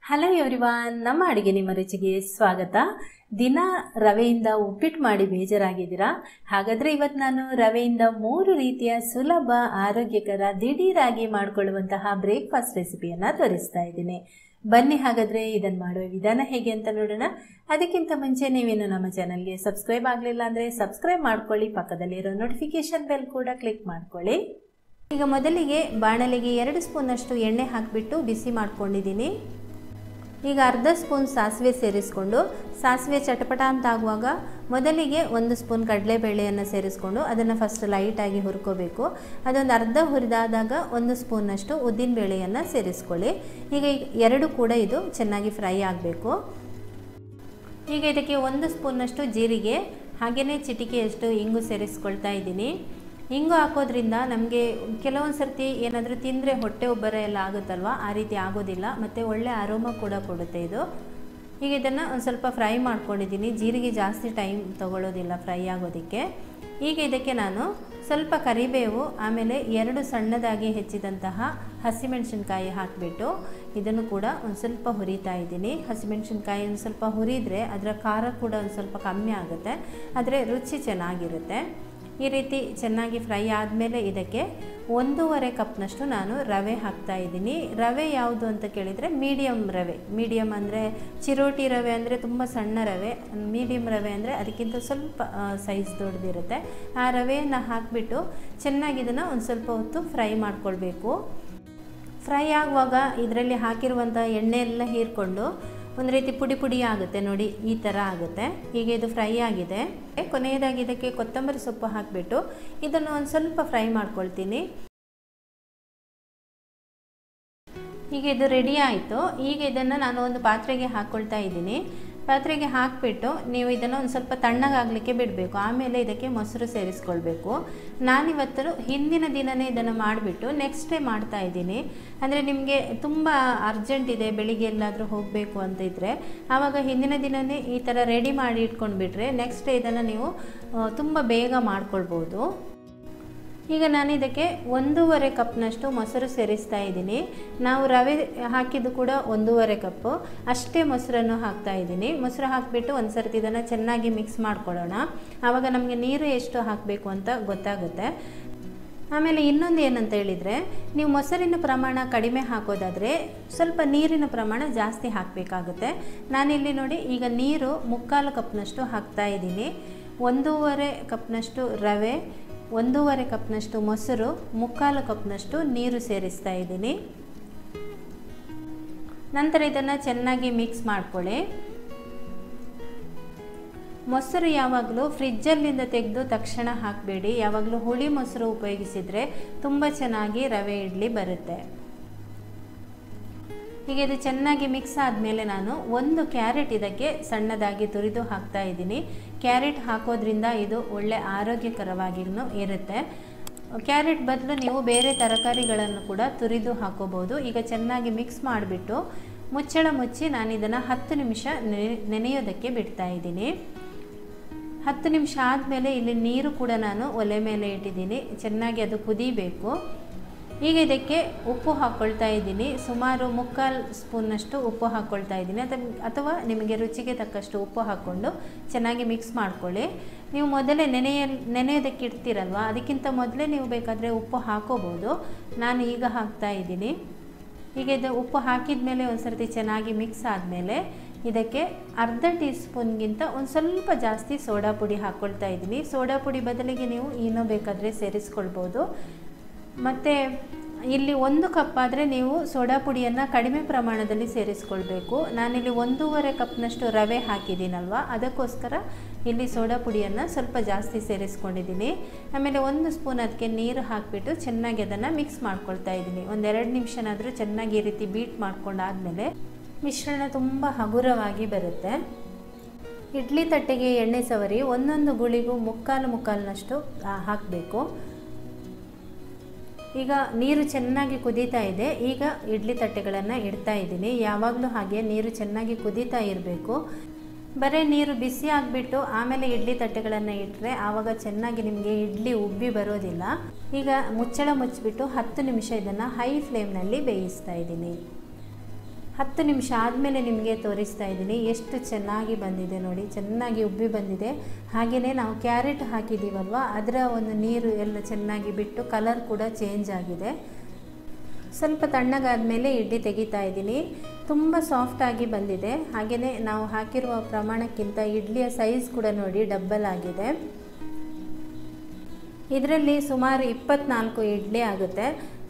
hello everyone ನಮ್ಮ ಅಡುಗೆ ನಿಮ್ಮ ರುಚಿಗೆ ಸ್ವಾಗತ ದಿನ ರವೆಯಿಂದ ಉಪ್ಪಿಟ್ಟು ಮಾಡಿ ಬೇಜಾರಾಗಿದ್ದೀರಾ ಹಾಗಾದರೆ ಇವತ್ತು ನಾನು ರವೆಯಿಂದ ಮೂರು ರೀತಿಯ ಸುಲಭ ಆರೋಗ್ಯಕರ ದಿಢೀರಾಗಿ ಮಾಡಿಕೊಳ್ಳುವಂತಹ ಬ್ರೇಕ್ಫಾಸ್ಟ್ ರೆಸಿಪಿಯನ್ನು ತೋರಿಸ್ತಾ ಇದ್ದೀನಿ ಬನ್ನಿ ಹಾಗಾದರೆ ಇದನ್ನು ಮಾಡುವ ವಿಧಾನ ಹೇಗೆ ಅಂತ ನೋಡೋಣ ಅದಕ್ಕಿಂತ ಮುಂಚೆ ನೀವೇನು ನಮ್ಮ ಚಾನಲ್ಗೆ ಸಬ್ಸ್ಕ್ರೈಬ್ ಆಗಲಿಲ್ಲ ಅಂದರೆ ಸಬ್ಸ್ಕ್ರೈಬ್ ಮಾಡ್ಕೊಳ್ಳಿ ಪಕ್ಕದಲ್ಲಿರೋ ನೋಟಿಫಿಕೇಷನ್ ಬೆಲ್ ಕೂಡ ಕ್ಲಿಕ್ ಮಾಡ್ಕೊಳ್ಳಿ ಈಗ ಮೊದಲಿಗೆ ಬಾಣಲೆಗೆ ಎರಡು ಸ್ಪೂನಷ್ಟು ಎಣ್ಣೆ ಹಾಕಿಬಿಟ್ಟು ಬಿಸಿ ಮಾಡ್ಕೊಂಡಿದ್ದೀನಿ ಈಗ ಅರ್ಧ ಸ್ಪೂನ್ ಸಾಸಿವೆ ಸೇರಿಸ್ಕೊಂಡು ಸಾಸಿವೆ ಚಟಪಟ ಅಂತ ಆಗುವಾಗ ಮೊದಲಿಗೆ ಒಂದು ಸ್ಪೂನ್ ಕಡಲೆಬೇಳೆಯನ್ನು ಸೇರಿಸ್ಕೊಂಡು ಅದನ್ನು ಫಸ್ಟ್ ಲೈಟಾಗಿ ಹುರ್ಕೋಬೇಕು ಅದೊಂದು ಅರ್ಧ ಹುರಿದಾದಾಗ ಒಂದು ಸ್ಪೂನಷ್ಟು ಉದ್ದಿನಬೇಳೆಯನ್ನು ಸೇರಿಸ್ಕೊಳ್ಳಿ ಈಗ ಎರಡು ಕೂಡ ಇದು ಚೆನ್ನಾಗಿ ಫ್ರೈ ಆಗಬೇಕು ಈಗ ಇದಕ್ಕೆ ಒಂದು ಸ್ಪೂನಷ್ಟು ಜೀರಿಗೆ ಹಾಗೆಯೇ ಚಿಟಿಕೆಯಷ್ಟು ಇಂಗು ಸೇರಿಸ್ಕೊಳ್ತಾ ಇದ್ದೀನಿ ಹಿಂಗು ಹಾಕೋದ್ರಿಂದ ನಮಗೆ ಕೆಲವೊಂದು ಸರ್ತಿ ಏನಾದರೂ ತಿಂದರೆ ಹೊಟ್ಟೆ ಉಬ್ಬರ ಎಲ್ಲ ಆಗುತ್ತಲ್ವ ಆ ರೀತಿ ಆಗೋದಿಲ್ಲ ಮತ್ತು ಒಳ್ಳೆ ಆರೋಮ ಕೂಡ ಕೊಡುತ್ತೆ ಇದು ಈಗ ಇದನ್ನು ಒಂದು ಸ್ವಲ್ಪ ಫ್ರೈ ಮಾಡ್ಕೊಂಡಿದ್ದೀನಿ ಜೀರಿಗೆ ಜಾಸ್ತಿ ಟೈಮ್ ತೊಗೊಳ್ಳೋದಿಲ್ಲ ಫ್ರೈ ಆಗೋದಕ್ಕೆ ಈಗ ಇದಕ್ಕೆ ನಾನು ಸ್ವಲ್ಪ ಕರಿಬೇವು ಆಮೇಲೆ ಎರಡು ಸಣ್ಣದಾಗಿ ಹೆಚ್ಚಿದಂತಹ ಹಸಿಮೆಣಸಿನ್ಕಾಯಿ ಹಾಕಿಬಿಟ್ಟು ಇದನ್ನು ಕೂಡ ಒಂದು ಸ್ವಲ್ಪ ಹುರಿತಾ ಇದ್ದೀನಿ ಹಸಿಮೆಣಸಿನ್ಕಾಯಿ ಒಂದು ಸ್ವಲ್ಪ ಹುರಿದರೆ ಅದರ ಖಾರ ಕೂಡ ಒಂದು ಸ್ವಲ್ಪ ಕಮ್ಮಿ ಆಗುತ್ತೆ ಆದರೆ ರುಚಿ ಚೆನ್ನಾಗಿರುತ್ತೆ ಈ ರೀತಿ ಚೆನ್ನಾಗಿ ಫ್ರೈ ಆದಮೇಲೆ ಇದಕ್ಕೆ ಒಂದೂವರೆ ಕಪ್ನಷ್ಟು ನಾನು ರವೆ ಹಾಕ್ತಾ ಇದ್ದೀನಿ ರವೆ ಯಾವುದು ಅಂತ ಕೇಳಿದರೆ ಮೀಡಿಯಮ್ ರವೆ ಮೀಡಿಯಮ್ ಅಂದರೆ ಚಿರೋಟಿ ರವೆ ಅಂದರೆ ತುಂಬ ಸಣ್ಣ ರವೆ ಮೀಡಿಯಮ್ ರವೆ ಅಂದರೆ ಅದಕ್ಕಿಂತ ಸ್ವಲ್ಪ ಸೈಜ್ ದೊಡ್ಡದಿರುತ್ತೆ ಆ ರವೆಯನ್ನು ಹಾಕಿಬಿಟ್ಟು ಚೆನ್ನಾಗಿ ಇದನ್ನು ಒಂದು ಸ್ವಲ್ಪ ಹೊತ್ತು ಫ್ರೈ ಮಾಡ್ಕೊಳ್ಬೇಕು ಫ್ರೈ ಆಗುವಾಗ ಇದರಲ್ಲಿ ಹಾಕಿರುವಂಥ ಎಣ್ಣೆ ಎಲ್ಲ ಹೀರ್ಕೊಂಡು ಒಂದು ರೀತಿ ಪುಡಿ ಪುಡಿ ಆಗುತ್ತೆ ನೋಡಿ ಈ ಥರ ಆಗುತ್ತೆ ಹೀಗೆ ಇದು ಫ್ರೈ ಆಗಿದೆ ಕೊನೆಯದಾಗಿ ಇದಕ್ಕೆ ಕೊತ್ತಂಬರಿ ಸೊಪ್ಪು ಹಾಕಿಬಿಟ್ಟು ಇದನ್ನು ಒಂದು ಸ್ವಲ್ಪ ಫ್ರೈ ಮಾಡ್ಕೊಳ್ತೀನಿ ಹೀಗೆ ಇದು ರೆಡಿ ಆಯಿತು ಈಗ ಇದನ್ನು ನಾನು ಒಂದು ಪಾತ್ರೆಗೆ ಹಾಕ್ಕೊಳ್ತಾ ಇದ್ದೀನಿ ಪಾತ್ರೆಗೆ ಹಾಕಿಬಿಟ್ಟು ನೀವು ಇದನ್ನು ಒಂದು ಸ್ವಲ್ಪ ತಣ್ಣಗಾಗಲಿಕ್ಕೆ ಬಿಡಬೇಕು ಆಮೇಲೆ ಇದಕ್ಕೆ ಮೊಸರು ಸೇರಿಸ್ಕೊಳ್ಬೇಕು ನಾನಿವತ್ತು ಹಿಂದಿನ ದಿನವೇ ಇದನ್ನು ಮಾಡಿಬಿಟ್ಟು ನೆಕ್ಸ್ಟ್ ಡೇ ಮಾಡ್ತಾ ಇದ್ದೀನಿ ಅಂದರೆ ನಿಮಗೆ ತುಂಬ ಅರ್ಜೆಂಟ್ ಇದೆ ಬೆಳಿಗ್ಗೆ ಎಲ್ಲಾದರೂ ಹೋಗಬೇಕು ಅಂತ ಇದ್ದರೆ ಆವಾಗ ಹಿಂದಿನ ದಿನವೇ ಈ ಥರ ರೆಡಿ ಮಾಡಿ ಇಟ್ಕೊಂಡ್ಬಿಟ್ರೆ ನೆಕ್ಸ್ಟ್ ಡೇ ಇದನ್ನು ನೀವು ತುಂಬ ಬೇಗ ಮಾಡ್ಕೊಳ್ಬೋದು ಈಗ ನಾನು ಇದಕ್ಕೆ ಒಂದೂವರೆ ಕಪ್ನಷ್ಟು ಮೊಸರು ಸೇರಿಸ್ತಾ ಇದ್ದೀನಿ ನಾವು ರವೆ ಹಾಕಿದ್ದು ಕೂಡ ಒಂದೂವರೆ ಕಪ್ಪು ಅಷ್ಟೇ ಮೊಸರನ್ನು ಹಾಕ್ತಾ ಇದ್ದೀನಿ ಮೊಸರು ಹಾಕಿಬಿಟ್ಟು ಒಂದು ಸರ್ತಿ ಇದನ್ನು ಚೆನ್ನಾಗಿ ಮಿಕ್ಸ್ ಮಾಡ್ಕೊಳ್ಳೋಣ ಆವಾಗ ನಮಗೆ ನೀರು ಎಷ್ಟು ಹಾಕಬೇಕು ಅಂತ ಗೊತ್ತಾಗುತ್ತೆ ಆಮೇಲೆ ಇನ್ನೊಂದು ಏನಂತ ಹೇಳಿದರೆ ನೀವು ಮೊಸರಿನ ಪ್ರಮಾಣ ಕಡಿಮೆ ಹಾಕೋದಾದರೆ ಸ್ವಲ್ಪ ನೀರಿನ ಪ್ರಮಾಣ ಜಾಸ್ತಿ ಹಾಕಬೇಕಾಗುತ್ತೆ ನಾನಿಲ್ಲಿ ನೋಡಿ ಈಗ ನೀರು ಮುಕ್ಕಾಲು ಕಪ್ನಷ್ಟು ಹಾಕ್ತಾ ಇದ್ದೀನಿ ಒಂದೂವರೆ ಕಪ್ನಷ್ಟು ರವೆ ಒಂದೂವರೆ ಕಪ್ನಷ್ಟು ಮೊಸರು ಮುಕ್ಕಾಲು ಕಪ್ನಷ್ಟು ನೀರು ಸೇರಿಸ್ತಾ ಇದ್ದೀನಿ ನಂತರ ಇದನ್ನು ಚೆನ್ನಾಗಿ ಮಿಕ್ಸ್ ಮಾಡ್ಕೊಳ್ಳಿ ಮೊಸರು ಯಾವಾಗಲೂ ಫ್ರಿಜ್ಜಲ್ಲಿಂದ ತೆಗೆದು ತಕ್ಷಣ ಹಾಕಬೇಡಿ ಯಾವಾಗಲೂ ಹುಳಿ ಮೊಸರು ಉಪಯೋಗಿಸಿದರೆ ತುಂಬ ಚೆನ್ನಾಗಿ ರವೆ ಇಡ್ಲಿ ಬರುತ್ತೆ ಹೀಗೆ ಇದು ಚೆನ್ನಾಗಿ ಮಿಕ್ಸ್ ಆದಮೇಲೆ ನಾನು ಒಂದು ಕ್ಯಾರೆಟ್ ಇದಕ್ಕೆ ಸಣ್ಣದಾಗಿ ತುರಿದು ಹಾಕ್ತಾ ಇದ್ದೀನಿ ಕ್ಯಾರೆಟ್ ಹಾಕೋದ್ರಿಂದ ಇದು ಒಳ್ಳೆ ಆರೋಗ್ಯಕರವಾಗಿಯೂ ಇರುತ್ತೆ ಕ್ಯಾರೆಟ್ ಬದಲು ನೀವು ಬೇರೆ ತರಕಾರಿಗಳನ್ನು ಕೂಡ ತುರಿದು ಹಾಕೋಬೋದು ಈಗ ಚೆನ್ನಾಗಿ ಮಿಕ್ಸ್ ಮಾಡಿಬಿಟ್ಟು ಮುಚ್ಚಳ ಮುಚ್ಚಿ ನಾನು ಇದನ್ನು ಹತ್ತು ನಿಮಿಷ ನೆನೆಯೋದಕ್ಕೆ ಬಿಡ್ತಾ ಇದ್ದೀನಿ ಹತ್ತು ನಿಮಿಷ ಆದಮೇಲೆ ಇಲ್ಲಿ ನೀರು ಕೂಡ ನಾನು ಒಲೆ ಮೇಲೆ ಇಟ್ಟಿದ್ದೀನಿ ಚೆನ್ನಾಗಿ ಅದು ಕುದೀಬೇಕು ಈಗ ಇದಕ್ಕೆ ಉಪ್ಪು ಹಾಕ್ಕೊಳ್ತಾ ಇದ್ದೀನಿ ಸುಮಾರು ಮುಕ್ಕಾಲು ಸ್ಪೂನ್ನಷ್ಟು ಉಪ್ಪು ಹಾಕ್ಕೊಳ್ತಾ ಇದ್ದೀನಿ ಅಥವಾ ನಿಮಗೆ ರುಚಿಗೆ ತಕ್ಕಷ್ಟು ಉಪ್ಪು ಹಾಕ್ಕೊಂಡು ಚೆನ್ನಾಗಿ ಮಿಕ್ಸ್ ಮಾಡ್ಕೊಳ್ಳಿ ನೀವು ಮೊದಲೇ ನೆನೆಯ ನೆನೆಯೋದಕ್ಕೆ ಇಡ್ತೀರಲ್ವ ಅದಕ್ಕಿಂತ ಮೊದಲೇ ನೀವು ಬೇಕಾದರೆ ಉಪ್ಪು ಹಾಕೋಬೋದು ನಾನು ಈಗ ಹಾಕ್ತಾ ಇದ್ದೀನಿ ಈಗ ಇದು ಉಪ್ಪು ಹಾಕಿದ ಮೇಲೆ ಒಂದು ಸರ್ತಿ ಚೆನ್ನಾಗಿ ಮಿಕ್ಸ್ ಆದಮೇಲೆ ಇದಕ್ಕೆ ಅರ್ಧ ಟೀ ಸ್ಪೂನ್ಗಿಂತ ಒಂದು ಸ್ವಲ್ಪ ಜಾಸ್ತಿ ಸೋಡಾ ಪುಡಿ ಹಾಕ್ಕೊಳ್ತಾ ಇದ್ದೀನಿ ಸೋಡಾ ಪುಡಿ ಬದಲಿಗೆ ನೀವು ಏನೋ ಬೇಕಾದರೆ ಸೇರಿಸ್ಕೊಳ್ಬೋದು ಮತ್ತು ಇಲ್ಲಿ ಒಂದು ಕಪ್ ಆದರೆ ನೀವು ಸೋಡಾ ಪುಡಿಯನ್ನು ಕಡಿಮೆ ಪ್ರಮಾಣದಲ್ಲಿ ಸೇರಿಸ್ಕೊಳ್ಬೇಕು ನಾನಿಲ್ಲಿ ಒಂದೂವರೆ ಕಪ್ನಷ್ಟು ರವೆ ಹಾಕಿದ್ದೀನಲ್ವ ಅದಕ್ಕೋಸ್ಕರ ಇಲ್ಲಿ ಸೋಡಾ ಪುಡಿಯನ್ನು ಸ್ವಲ್ಪ ಜಾಸ್ತಿ ಸೇರಿಸ್ಕೊಂಡಿದ್ದೀನಿ ಆಮೇಲೆ ಒಂದು ಸ್ಪೂನ್ ಅದಕ್ಕೆ ನೀರು ಹಾಕಿಬಿಟ್ಟು ಚೆನ್ನಾಗಿ ಅದನ್ನು ಮಿಕ್ಸ್ ಮಾಡ್ಕೊಳ್ತಾ ಇದ್ದೀನಿ ಒಂದೆರಡು ನಿಮಿಷನಾದರೂ ಚೆನ್ನಾಗಿ ಈ ರೀತಿ ಬೀಟ್ ಮಾಡ್ಕೊಂಡಾದಮೇಲೆ ಮಿಶ್ರಣ ತುಂಬ ಹಗುರವಾಗಿ ಬರುತ್ತೆ ಇಡ್ಲಿ ತಟ್ಟೆಗೆ ಎಣ್ಣೆ ಸವರಿ ಒಂದೊಂದು ಗುಳಿಗೂ ಮುಕ್ಕಾಲು ಮುಕ್ಕಾಲಿನಷ್ಟು ಹಾಕಬೇಕು ಈಗ ನೀರು ಚೆನ್ನಾಗಿ ಕುದೀತಾ ಇದೆ ಈಗ ಇಡ್ಲಿ ತಟ್ಟೆಗಳನ್ನು ಇಡ್ತಾ ಇದ್ದೀನಿ ಯಾವಾಗಲೂ ಹಾಗೆ ನೀರು ಚೆನ್ನಾಗಿ ಕುದೀತಾ ಇರಬೇಕು ಬರೀ ನೀರು ಬಿಸಿ ಆಗಿಬಿಟ್ಟು ಆಮೇಲೆ ಇಡ್ಲಿ ತಟ್ಟೆಗಳನ್ನು ಇಟ್ಟರೆ ಆವಾಗ ಚೆನ್ನಾಗಿ ನಿಮಗೆ ಇಡ್ಲಿ ಉಬ್ಬಿ ಬರೋದಿಲ್ಲ ಈಗ ಮುಚ್ಚಳ ಮುಚ್ಚಿಬಿಟ್ಟು ಹತ್ತು ನಿಮಿಷ ಇದನ್ನು ಹೈ ಫ್ಲೇಮ್ನಲ್ಲಿ ಬೇಯಿಸ್ತಾ ಇದ್ದೀನಿ ಹತ್ತು ನಿಮಿಷ ಆದಮೇಲೆ ನಿಮಗೆ ತೋರಿಸ್ತಾ ಇದ್ದೀನಿ ಎಷ್ಟು ಚೆನ್ನಾಗಿ ಬಂದಿದೆ ನೋಡಿ ಚೆನ್ನಾಗಿ ಉಬ್ಬಿ ಬಂದಿದೆ ಹಾಗೆಯೇ ನಾವು ಕ್ಯಾರೆಟ್ ಹಾಕಿದ್ದೀವಲ್ವ ಅದರ ಒಂದು ನೀರು ಎಲ್ಲ ಚೆನ್ನಾಗಿ ಬಿಟ್ಟು ಕಲರ್ ಕೂಡ ಚೇಂಜ್ ಆಗಿದೆ ಸ್ವಲ್ಪ ತಣ್ಣಗಾದಮೇಲೆ ಇಡ್ಲಿ ತೆಗಿತಾ ಇದ್ದೀನಿ ತುಂಬ ಸಾಫ್ಟಾಗಿ ಬಂದಿದೆ ಹಾಗೆಯೇ ನಾವು ಹಾಕಿರುವ ಪ್ರಮಾಣಕ್ಕಿಂತ ಇಡ್ಲಿಯ ಸೈಜ್ ಕೂಡ ನೋಡಿ ಡಬ್ಬಲ್ ಆಗಿದೆ ಇದರಲ್ಲಿ ಸುಮಾರು ಇಪ್ಪತ್ನಾಲ್ಕು ಇಡ್ಲಿ ಆಗುತ್ತೆ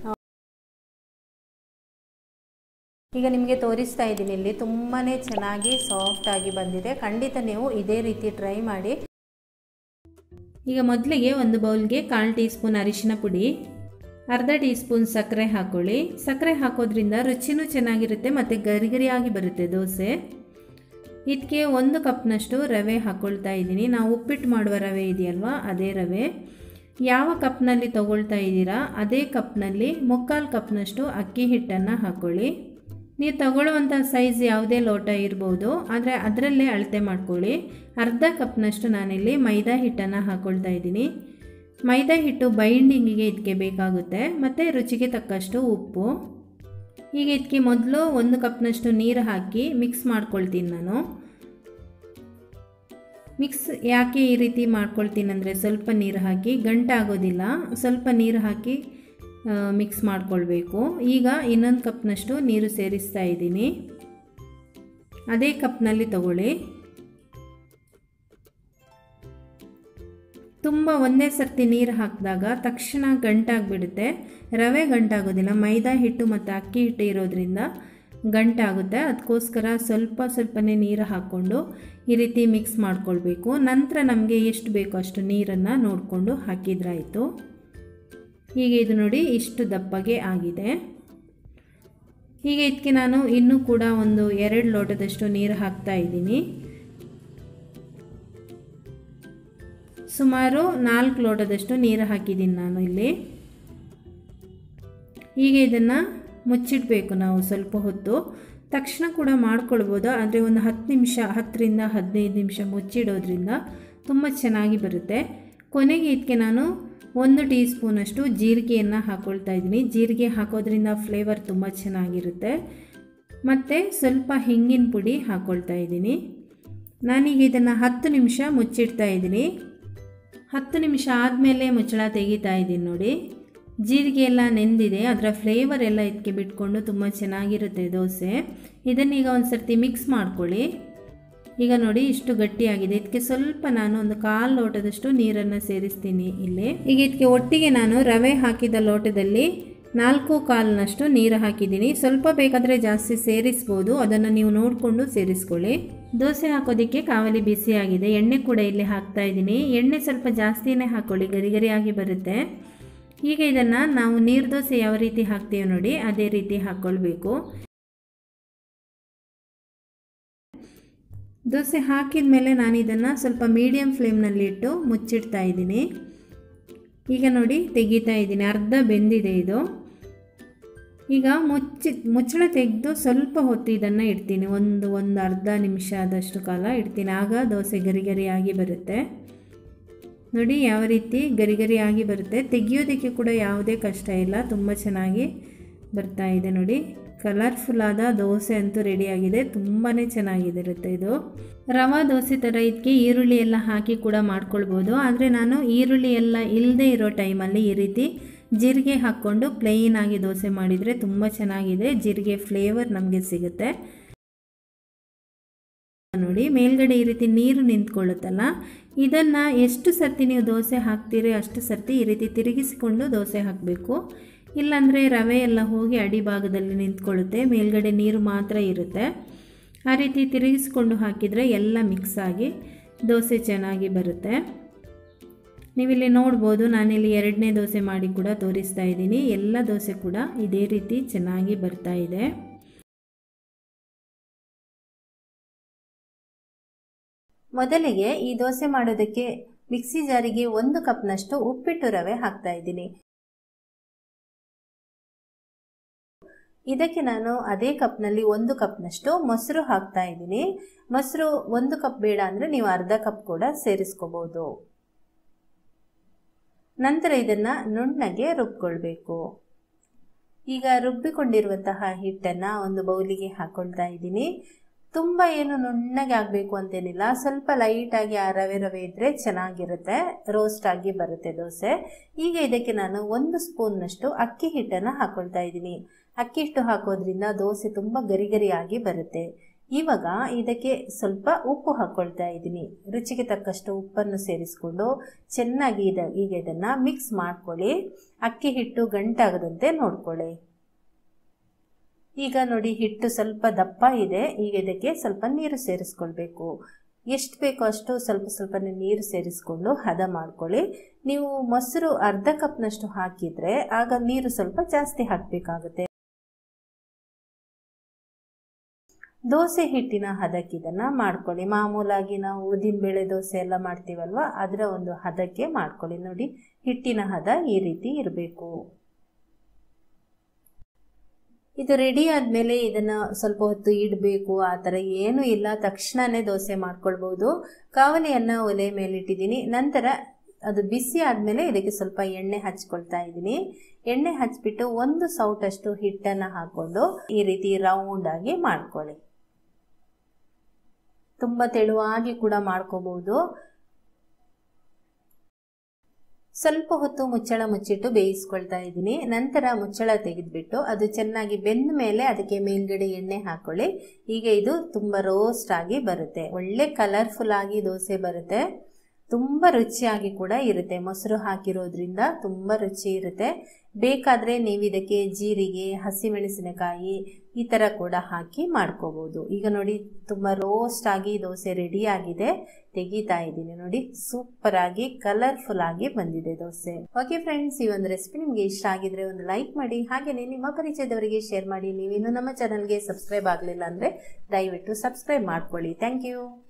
ಈಗ ನಿಮಗೆ ತೋರಿಸ್ತಾ ಇದ್ದೀನಿ ಇಲ್ಲಿ ತುಂಬಾ ಚೆನ್ನಾಗಿ ಸಾಫ್ಟಾಗಿ ಬಂದಿದೆ ಖಂಡಿತ ನೀವು ಇದೇ ರೀತಿ ಟ್ರೈ ಮಾಡಿ ಈಗ ಮೊದಲಿಗೆ ಒಂದು ಬೌಲ್ಗೆ ಕಾಲು ಟೀ ಸ್ಪೂನ್ ಅರಿಶಿನ ಪುಡಿ ಅರ್ಧ ಟೀ ಸ್ಪೂನ್ ಸಕ್ಕರೆ ಹಾಕ್ಕೊಳ್ಳಿ ಸಕ್ಕರೆ ಹಾಕೋದ್ರಿಂದ ರುಚಿನೂ ಚೆನ್ನಾಗಿರುತ್ತೆ ಮತ್ತು ಗರಿ ಗರಿಯಾಗಿ ಬರುತ್ತೆ ದೋಸೆ ಇದಕ್ಕೆ ಒಂದು ಕಪ್ನಷ್ಟು ರವೆ ಹಾಕ್ಕೊಳ್ತಾ ಇದ್ದೀನಿ ನಾವು ಉಪ್ಪಿಟ್ಟು ಮಾಡುವ ರವೆ ಇದೆಯಲ್ವಾ ಅದೇ ರವೆ ಯಾವ ಕಪ್ನಲ್ಲಿ ತಗೊಳ್ತಾ ಇದ್ದೀರಾ ಅದೇ ಕಪ್ನಲ್ಲಿ ಮುಕ್ಕಾಲು ಕಪ್ನಷ್ಟು ಅಕ್ಕಿ ಹಿಟ್ಟನ್ನು ಹಾಕ್ಕೊಳ್ಳಿ ನೀವು ತಗೊಳ್ಳುವಂಥ ಸೈಜ್ ಯಾವುದೇ ಲೋಟ ಇರ್ಬೋದು ಆದರೆ ಅದರಲ್ಲೇ ಅಳತೆ ಮಾಡ್ಕೊಳ್ಳಿ ಅರ್ಧ ಕಪ್ನಷ್ಟು ನಾನಿಲ್ಲಿ ಮೈದಾ ಹಿಟ್ಟನ್ನು ಹಾಕ್ಕೊಳ್ತಾ ಇದ್ದೀನಿ ಮೈದಾ ಹಿಟ್ಟು ಬೈಂಡಿಂಗಿಗೆ ಇದಕ್ಕೆ ಬೇಕಾಗುತ್ತೆ ಮತ್ತು ರುಚಿಗೆ ತಕ್ಕಷ್ಟು ಉಪ್ಪು ಈಗ ಇದಕ್ಕೆ ಮೊದಲು ಒಂದು ಕಪ್ನಷ್ಟು ನೀರು ಹಾಕಿ ಮಿಕ್ಸ್ ಮಾಡ್ಕೊಳ್ತೀನಿ ನಾನು ಮಿಕ್ಸ್ ಯಾಕೆ ಈ ರೀತಿ ಮಾಡ್ಕೊಳ್ತೀನಿ ಅಂದರೆ ಸ್ವಲ್ಪ ನೀರು ಹಾಕಿ ಗಂಟಾಗೋದಿಲ್ಲ ಸ್ವಲ್ಪ ನೀರು ಹಾಕಿ ಮಿಕ್ಸ್ ಮಾಡ್ಕೊಳ್ಬೇಕು ಈಗ ಇನ್ನೊಂದು ಕಪ್ನಷ್ಟು ನೀರು ಸೇರಿಸ್ತಾ ಇದ್ದೀನಿ ಅದೇ ಕಪ್ನಲ್ಲಿ ತಗೊಳ್ಳಿ ತುಂಬ ಒಂದೇ ಸರ್ತಿ ನೀರು ಹಾಕಿದಾಗ ತಕ್ಷಣ ಗಂಟಾಗಿಬಿಡುತ್ತೆ ರವೆ ಗಂಟಾಗೋದಿಲ್ಲ ಮೈದಾ ಹಿಟ್ಟು ಮತ್ತು ಅಕ್ಕಿ ಹಿಟ್ಟು ಇರೋದ್ರಿಂದ ಗಂಟಾಗುತ್ತೆ ಅದಕ್ಕೋಸ್ಕರ ಸ್ವಲ್ಪ ಸ್ವಲ್ಪನೇ ನೀರು ಹಾಕ್ಕೊಂಡು ಈ ರೀತಿ ಮಿಕ್ಸ್ ಮಾಡ್ಕೊಳ್ಬೇಕು ನಂತರ ನಮಗೆ ಎಷ್ಟು ಬೇಕೋ ಅಷ್ಟು ನೀರನ್ನು ನೋಡಿಕೊಂಡು ಹಾಕಿದ್ರಾಯಿತು ಹೀಗೆ ಇದು ನೋಡಿ ಇಷ್ಟು ದಪ್ಪಗೆ ಆಗಿದೆ ಹೀಗೆ ಇದಕ್ಕೆ ನಾನು ಇನ್ನೂ ಕೂಡ ಒಂದು ಎರಡು ಲೋಟದಷ್ಟು ನೀರು ಹಾಕ್ತಾ ಇದ್ದೀನಿ ಸುಮಾರು ನಾಲ್ಕು ಲೋಟದಷ್ಟು ನೀರು ಹಾಕಿದ್ದೀನಿ ನಾನು ಇಲ್ಲಿ ಹೀಗೆ ಇದನ್ನು ಮುಚ್ಚಿಡಬೇಕು ನಾವು ಸ್ವಲ್ಪ ಹೊತ್ತು ತಕ್ಷಣ ಕೂಡ ಮಾಡ್ಕೊಳ್ಬೋದು ಆದರೆ ಒಂದು ಹತ್ತು ನಿಮಿಷ ಹತ್ತರಿಂದ ಹದಿನೈದು ನಿಮಿಷ ಮುಚ್ಚಿಡೋದ್ರಿಂದ ತುಂಬ ಚೆನ್ನಾಗಿ ಬರುತ್ತೆ ಕೊನೆಗೆ ಇದಕ್ಕೆ ನಾನು ಒಂದು ಟೀ ಸ್ಪೂನಷ್ಟು ಜೀರಿಗೆಯನ್ನು ಹಾಕ್ಕೊಳ್ತಾ ಇದ್ದೀನಿ ಜೀರಿಗೆ ಹಾಕೋದ್ರಿಂದ ಫ್ಲೇವರ್ ತುಂಬ ಚೆನ್ನಾಗಿರುತ್ತೆ ಮತ್ತು ಸ್ವಲ್ಪ ಹಿಂಗಿನ ಪುಡಿ ಹಾಕ್ಕೊಳ್ತಾ ಇದ್ದೀನಿ ನಾನೀಗ ಇದನ್ನು ಹತ್ತು ನಿಮಿಷ ಮುಚ್ಚಿಡ್ತಾ ಇದ್ದೀನಿ ಹತ್ತು ನಿಮಿಷ ಆದಮೇಲೆ ಮುಚ್ಚಳ ತೆಗಿತಾ ಇದ್ದೀನಿ ನೋಡಿ ಜೀರಿಗೆ ಎಲ್ಲ ನೆಂದಿದೆ ಅದರ ಫ್ಲೇವರ್ ಎಲ್ಲ ಇದಕ್ಕೆ ಬಿಟ್ಕೊಂಡು ತುಂಬ ಚೆನ್ನಾಗಿರುತ್ತೆ ದೋಸೆ ಇದನ್ನೀಗ ಒಂದು ಸರ್ತಿ ಮಿಕ್ಸ್ ಮಾಡ್ಕೊಳ್ಳಿ ಈಗ ನೋಡಿ ಇಷ್ಟು ಗಟ್ಟಿಯಾಗಿದೆ ಇದಕ್ಕೆ ಸ್ವಲ್ಪ ನಾನು ಒಂದು ಕಾಲು ಲೋಟದಷ್ಟು ನೀರನ್ನು ಸೇರಿಸ್ತೀನಿ ಇಲ್ಲಿ ಈಗ ಇದಕ್ಕೆ ಒಟ್ಟಿಗೆ ನಾನು ರವೆ ಹಾಕಿದ ಲೋಟದಲ್ಲಿ ನಾಲ್ಕು ಕಾಲಿನಷ್ಟು ನೀರು ಹಾಕಿದ್ದೀನಿ ಸ್ವಲ್ಪ ಬೇಕಾದರೆ ಜಾಸ್ತಿ ಸೇರಿಸ್ಬೋದು ಅದನ್ನು ನೀವು ನೋಡಿಕೊಂಡು ಸೇರಿಸ್ಕೊಳ್ಳಿ ದೋಸೆ ಹಾಕೋದಕ್ಕೆ ಕಾವಲಿ ಬಿಸಿಯಾಗಿದೆ ಎಣ್ಣೆ ಕೂಡ ಇಲ್ಲಿ ಹಾಕ್ತಾ ಇದ್ದೀನಿ ಎಣ್ಣೆ ಸ್ವಲ್ಪ ಜಾಸ್ತಿನೇ ಹಾಕ್ಕೊಳ್ಳಿ ಗರಿ ಗರಿಯಾಗಿ ಬರುತ್ತೆ ಈಗ ಇದನ್ನು ನಾವು ನೀರು ದೋಸೆ ಯಾವ ರೀತಿ ಹಾಕ್ತೀವಿ ನೋಡಿ ಅದೇ ರೀತಿ ಹಾಕ್ಕೊಳ್ಬೇಕು ದೋಸೆ ಹಾಕಿದ ಮೇಲೆ ನಾನು ಇದನ್ನು ಸ್ವಲ್ಪ ಮೀಡಿಯಮ್ ಫ್ಲೇಮ್ನಲ್ಲಿಟ್ಟು ಮುಚ್ಚಿಡ್ತಾ ಇದ್ದೀನಿ ಈಗ ನೋಡಿ ತೆಗಿತಾ ಇದ್ದೀನಿ ಅರ್ಧ ಬೆಂದಿದೆ ಇದು ಈಗ ಮುಚ್ಚಿ ಮುಚ್ಚಳ ತೆಗೆದು ಸ್ವಲ್ಪ ಹೊತ್ತು ಇದನ್ನು ಇಡ್ತೀನಿ ಒಂದು ಒಂದು ಅರ್ಧ ನಿಮಿಷ ಆದಷ್ಟು ಕಾಲ ಇಡ್ತೀನಿ ಆಗ ದೋಸೆ ಗರಿ ಗರಿಯಾಗಿ ಬರುತ್ತೆ ನೋಡಿ ಯಾವ ರೀತಿ ಗರಿ ಗರಿಯಾಗಿ ಬರುತ್ತೆ ತೆಗಿಯೋದಕ್ಕೆ ಕೂಡ ಯಾವುದೇ ಕಷ್ಟ ಇಲ್ಲ ತುಂಬ ಚೆನ್ನಾಗಿ ಬರ್ತಾ ಇದೆ ನೋಡಿ ಕಲರ್ಫುಲ್ ಆದ ದೋಸೆ ಅಂತೂ ರೆಡಿಯಾಗಿದೆ ತುಂಬಾ ಚೆನ್ನಾಗಿರುತ್ತೆ ಇದು ರವಾ ದೋಸೆ ಥರ ಇದಕ್ಕೆ ಈರುಳ್ಳಿ ಎಲ್ಲ ಹಾಕಿ ಕೂಡ ಮಾಡ್ಕೊಳ್ಬೋದು ಆದರೆ ನಾನು ಈರುಳ್ಳಿ ಎಲ್ಲ ಇಲ್ಲದೆ ಇರೋ ಟೈಮಲ್ಲಿ ಈ ರೀತಿ ಜೀರಿಗೆ ಹಾಕ್ಕೊಂಡು ಪ್ಲೇನ್ ಆಗಿ ದೋಸೆ ಮಾಡಿದರೆ ತುಂಬ ಚೆನ್ನಾಗಿದೆ ಜೀರಿಗೆ ಫ್ಲೇವರ್ ನಮಗೆ ಸಿಗುತ್ತೆ ನೋಡಿ ಮೇಲ್ಗಡೆ ಈ ರೀತಿ ನೀರು ನಿಂತ್ಕೊಳ್ಳುತ್ತಲ್ಲ ಇದನ್ನು ಎಷ್ಟು ಸರ್ತಿ ನೀವು ದೋಸೆ ಹಾಕ್ತೀರಿ ಅಷ್ಟು ಸರ್ತಿ ಈ ರೀತಿ ತಿರುಗಿಸಿಕೊಂಡು ದೋಸೆ ಹಾಕಬೇಕು ಇಲ್ಲಾಂದರೆ ರವೆ ಎಲ್ಲ ಹೋಗಿ ಅಡಿಭಾಗದಲ್ಲಿ ನಿಂತ್ಕೊಳ್ಳುತ್ತೆ ಮೇಲ್ಗಡೆ ನೀರು ಮಾತ್ರ ಇರುತ್ತೆ ಆ ರೀತಿ ತಿರುಗಿಸ್ಕೊಂಡು ಹಾಕಿದರೆ ಎಲ್ಲ ಮಿಕ್ಸ್ ಆಗಿ ದೋಸೆ ಚೆನ್ನಾಗಿ ಬರುತ್ತೆ ನೀವಿಲ್ಲಿ ನೋಡ್ಬೋದು ನಾನಿಲ್ಲಿ ಎರಡನೇ ದೋಸೆ ಮಾಡಿ ಕೂಡ ತೋರಿಸ್ತಾ ಇದ್ದೀನಿ ಎಲ್ಲ ದೋಸೆ ಕೂಡ ಇದೇ ರೀತಿ ಚೆನ್ನಾಗಿ ಬರ್ತಾ ಇದೆ ಮೊದಲಿಗೆ ಈ ದೋಸೆ ಮಾಡೋದಕ್ಕೆ ಮಿಕ್ಸಿ ಜಾರಿಗೆ ಒಂದು ಕಪ್ನಷ್ಟು ಉಪ್ಪಿಟ್ಟು ರವೆ ಹಾಕ್ತಾ ಇದ್ದೀನಿ ಇದಕ್ಕೆ ನಾನು ಅದೇ ಕಪ್ನಲ್ಲಿ ಒಂದು ಕಪ್ನಷ್ಟು ಮೊಸರು ಹಾಕ್ತಾ ಇದ್ದೀನಿ ಮೊಸರು ಒಂದು ಕಪ್ ಬೇಡ ಅಂದರೆ ನೀವು ಅರ್ಧ ಕಪ್ ಕೂಡ ಸೇರಿಸ್ಕೋಬೋದು ನಂತರ ಇದನ್ನು ನುಣ್ಣಗೆ ರುಬ್ಕೊಳ್ಬೇಕು ಈಗ ರುಬ್ಬಿಕೊಂಡಿರುವಂತಹ ಹಿಟ್ಟನ್ನು ಒಂದು ಬೌಲಿಗೆ ಹಾಕೊಳ್ತಾ ಇದ್ದೀನಿ ತುಂಬ ಏನು ನುಣ್ಣಗೆ ಆಗಬೇಕು ಅಂತೇನಿಲ್ಲ ಸ್ವಲ್ಪ ಲೈಟಾಗಿ ಆ ರವೆ ರವೆ ಇದ್ದರೆ ಚೆನ್ನಾಗಿರುತ್ತೆ ರೋಸ್ಟ್ ಆಗಿ ಬರುತ್ತೆ ದೋಸೆ ಈಗ ಇದಕ್ಕೆ ನಾನು ಒಂದು ಸ್ಪೂನ್ನಷ್ಟು ಅಕ್ಕಿ ಹಿಟ್ಟನ್ನು ಹಾಕೊಳ್ತಾ ಇದ್ದೀನಿ ಅಕ್ಕಿ ಹಿಟ್ಟು ಹಾಕೋದ್ರಿಂದ ದೋಸೆ ತುಂಬ ಗರಿ ಗರಿಯಾಗಿ ಬರುತ್ತೆ ಇವಾಗ ಇದಕ್ಕೆ ಸ್ವಲ್ಪ ಉಪ್ಪು ಹಾಕ್ಕೊಳ್ತಾ ಇದ್ದೀನಿ ರುಚಿಗೆ ತಕ್ಕಷ್ಟು ಉಪ್ಪನ್ನು ಸೇರಿಸ್ಕೊಂಡು ಚೆನ್ನಾಗಿ ಇದ ಈಗ ಇದನ್ನು ಮಿಕ್ಸ್ ಮಾಡ್ಕೊಳ್ಳಿ ಅಕ್ಕಿ ಹಿಟ್ಟು ಗಂಟಾಗದಂತೆ ನೋಡ್ಕೊಳ್ಳಿ ಈಗ ನೋಡಿ ಹಿಟ್ಟು ಸ್ವಲ್ಪ ದಪ್ಪ ಇದೆ ಈಗ ಇದಕ್ಕೆ ಸ್ವಲ್ಪ ನೀರು ಸೇರಿಸ್ಕೊಳ್ಬೇಕು ಎಷ್ಟು ಬೇಕೋ ಅಷ್ಟು ಸ್ವಲ್ಪ ಸ್ವಲ್ಪ ನೀರು ಸೇರಿಸ್ಕೊಂಡು ಹದ ಮಾಡ್ಕೊಳ್ಳಿ ನೀವು ಮೊಸರು ಅರ್ಧ ಕಪ್ನಷ್ಟು ಹಾಕಿದರೆ ಆಗ ನೀರು ಸ್ವಲ್ಪ ಜಾಸ್ತಿ ಹಾಕಬೇಕಾಗುತ್ತೆ ದೋಸೆ ಹಿಟ್ಟಿನ ಹದಕ್ಕೆ ಇದನ್ನು ಮಾಡ್ಕೊಳ್ಳಿ ಮಾಮೂಲಾಗಿ ನಾವು ಉದ್ದಿನಬೇಳೆ ದೋಸೆ ಎಲ್ಲ ಮಾಡ್ತೀವಲ್ವ ಅದರ ಒಂದು ಹದಕ್ಕೆ ಮಾಡ್ಕೊಳ್ಳಿ ನೋಡಿ ಹಿಟ್ಟಿನ ಹದ ಈ ರೀತಿ ಇರಬೇಕು ಇದು ರೆಡಿ ಆದಮೇಲೆ ಇದನ್ನು ಸ್ವಲ್ಪ ಹೊತ್ತು ಇಡಬೇಕು ಆ ಥರ ಏನೂ ಇಲ್ಲ ತಕ್ಷಣವೇ ದೋಸೆ ಮಾಡ್ಕೊಳ್ಬೋದು ಕಾವಲಿಯನ್ನು ಒಲೆ ಮೇಲೆ ಇಟ್ಟಿದ್ದೀನಿ ನಂತರ ಅದು ಬಿಸಿ ಆದಮೇಲೆ ಇದಕ್ಕೆ ಸ್ವಲ್ಪ ಎಣ್ಣೆ ಹಚ್ಕೊಳ್ತಾ ಇದ್ದೀನಿ ಎಣ್ಣೆ ಹಚ್ಬಿಟ್ಟು ಒಂದು ಸೌಟಷ್ಟು ಹಿಟ್ಟನ್ನು ಹಾಕ್ಕೊಂಡು ಈ ರೀತಿ ರೌಂಡ್ ಆಗಿ ಮಾಡ್ಕೊಳ್ಳಿ ತುಂಬ ತೆಳುವಾಗಿ ಕೂಡ ಮಾಡ್ಕೋಬಹುದು ಸ್ವಲ್ಪ ಹೊತ್ತು ಮುಚ್ಚಳ ಮುಚ್ಚಿಟ್ಟು ಬೇಯಿಸ್ಕೊಳ್ತಾ ಇದ್ದೀನಿ ನಂತರ ಮುಚ್ಚಳ ತೆಗೆದುಬಿಟ್ಟು ಅದು ಚೆನ್ನಾಗಿ ಬೆಂದ ಮೇಲೆ ಅದಕ್ಕೆ ಮೇಲ್ಗಡೆ ಎಣ್ಣೆ ಹಾಕೊಳ್ಳಿ ಈಗ ಇದು ತುಂಬ ರೋಸ್ಟ್ ಆಗಿ ಬರುತ್ತೆ ಒಳ್ಳೆ ಕಲರ್ಫುಲ್ ಆಗಿ ದೋಸೆ ಬರುತ್ತೆ ತುಂಬ ರುಚಿಯಾಗಿ ಕೂಡ ಇರುತ್ತೆ ಮೊಸರು ಹಾಕಿರೋದ್ರಿಂದ ತುಂಬ ರುಚಿ ಇರುತ್ತೆ ಬೇಕಾದರೆ ನೀವು ಇದಕ್ಕೆ ಜೀರಿಗೆ ಹಸಿಮೆಣಸಿನಕಾಯಿ ಈ ಥರ ಕೂಡ ಹಾಕಿ ಮಾಡ್ಕೋಬೋದು ಈಗ ನೋಡಿ ತುಂಬ ರೋಸ್ಟ್ ಆಗಿ ದೋಸೆ ರೆಡಿ ಆಗಿದೆ ತೆಗಿತಾ ಇದ್ದೀನಿ ನೋಡಿ ಸೂಪರ್ ಆಗಿ ಕಲರ್ಫುಲ್ ಆಗಿ ಬಂದಿದೆ ದೋಸೆ ಓಕೆ ಫ್ರೆಂಡ್ಸ್ ಈ ಒಂದು ರೆಸಿಪಿ ನಿಮಗೆ ಇಷ್ಟ ಆಗಿದ್ರೆ ಒಂದು ಲೈಕ್ ಮಾಡಿ ಹಾಗೆಯೇ ನಿಮ್ಮ ಪರಿಚಯದವರಿಗೆ ಶೇರ್ ಮಾಡಿ ನೀವಿನ್ನು ನಮ್ಮ ಚಾನಲ್ಗೆ ಸಬ್ಸ್ಕ್ರೈಬ್ ಆಗಲಿಲ್ಲ ಅಂದರೆ ದಯವಿಟ್ಟು ಸಬ್ಸ್ಕ್ರೈಬ್ ಮಾಡ್ಕೊಳ್ಳಿ ಥ್ಯಾಂಕ್ ಯು